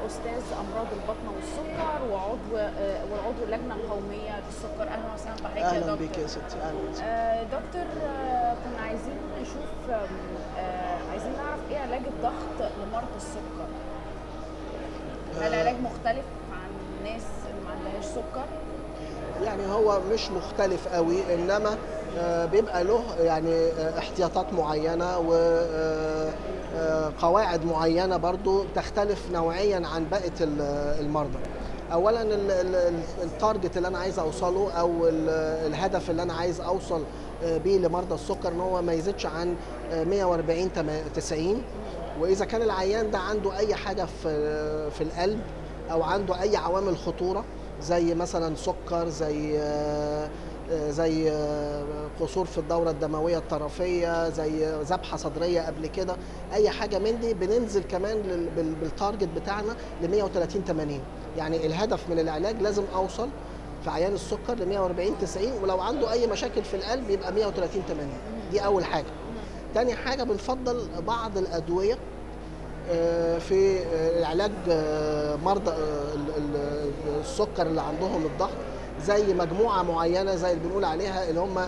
استاذ امراض البطنه والسكر وعضو آه، وعضو اللجنه القوميه للسكر اهلا وسهلا بحضرتك يا اهلا دكتور بيك يا ستي اهلا وسهلا. آه، دكتور آه، كنا عايزين نشوف آم، آه، عايزين نعرف ايه علاج الضغط لمرضى السكر هل آه. علاج مختلف عن الناس اللي ما عندهاش سكر يعني هو مش مختلف قوي انما آه، بيبقى له يعني آه، احتياطات معينه وقواعد معينه برضو تختلف نوعيا عن بقيه ال- المرضى اولا ال- ال- ال- التارجت اللي انا عايز اوصله او ال- الهدف اللي انا عايز اوصل آه، بيه لمرضى السكر ان هو ما يزيدش عن آه، 140 تما- 90 واذا كان العيان ده عنده اي حاجه في في القلب او عنده اي عوامل خطوره زي مثلا سكر زي آه، آه، زي آه، قصور في الدوره الدمويه الطرفيه زي ذبحه صدريه قبل كده اي حاجه من دي بننزل كمان لل- بال- بالتارجت بتاعنا ل 130 80 يعني الهدف من العلاج لازم اوصل في عيان السكر ل 140 90 ولو عنده اي مشاكل في القلب يبقى 130 80 دي اول حاجه تاني حاجه بنفضل بعض الادويه آه، في آه، علاج آه، مرضى آه، ال- ال- السكر اللي عندهم الضغط زي مجموعه معينه زي اللي بنقول عليها اللي هم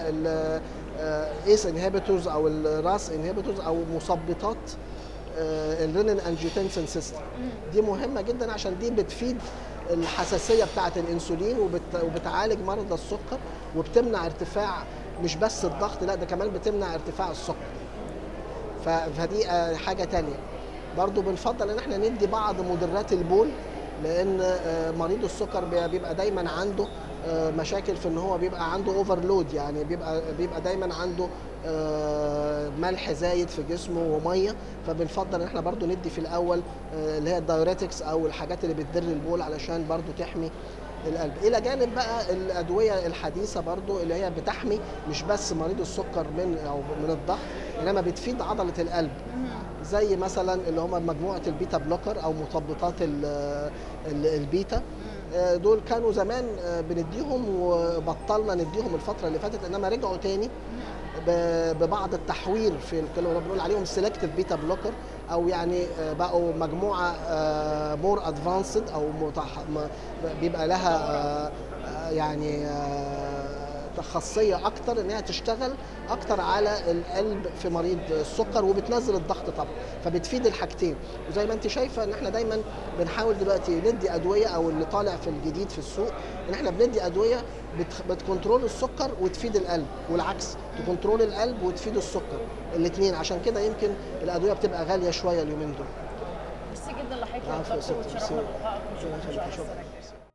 الايس انهبيتورز او الراس انهبيتورز او مثبطات الرينين انجيوتنسين سيستم دي مهمه جدا عشان دي بتفيد الحساسيه بتاعه الانسولين وبت- وبتعالج مرضى السكر وبتمنع ارتفاع مش بس الضغط لا ده كمان بتمنع ارتفاع السكر ف- فدي آه، حاجه تانية برضو بنفضل ان احنا ندي بعض مدرات البول لان آه، مريض السكر بي- بيبقى دايما عنده آه، مشاكل في ان هو بيبقى عنده اوفرلود يعني بيبقى بيبقى دايما عنده آه، ملح زايد في جسمه وميه فبنفضل ان احنا برضو ندي في الاول آه، اللي هي الدايوريتكس او الحاجات اللي بتدر البول علشان برضو تحمي القلب الى جانب بقى الادويه الحديثه برضو اللي هي بتحمي مش بس مريض السكر من او من الضغط انما بتفيد عضله القلب زي مثلا اللي هم مجموعه البيتا بلوكر او مثبطات ال- ال- البيتا آه، دول كانوا زمان آه، بنديهم وبطلنا نديهم الفتره اللي فاتت انما رجعوا تاني ب- ببعض التحوير في اللي بنقول عليهم سيلكتيف بيتا بلوكر او يعني آه، بقوا مجموعه مور ادفانسد او متح... م- بيبقى لها آه، آه، يعني آه، خاصيه اكتر انها تشتغل اكتر على القلب في مريض السكر وبتنزل الضغط طبعا فبتفيد الحاجتين وزي ما انت شايفه ان احنا دايما بنحاول دلوقتي ندي ادويه او اللي طالع في الجديد في السوق ان احنا بندي ادويه بتخ- بتكنترول السكر وتفيد القلب والعكس تكنترول القلب وتفيد السكر الاثنين عشان كده يمكن الادويه بتبقى غاليه شويه اليومين دول ميرسي جدا لحضرتك يا عفوا يا دكتور ستي، وتشرفنا ميرسي. بلقائك ربنا يخليك، شكرا شكرا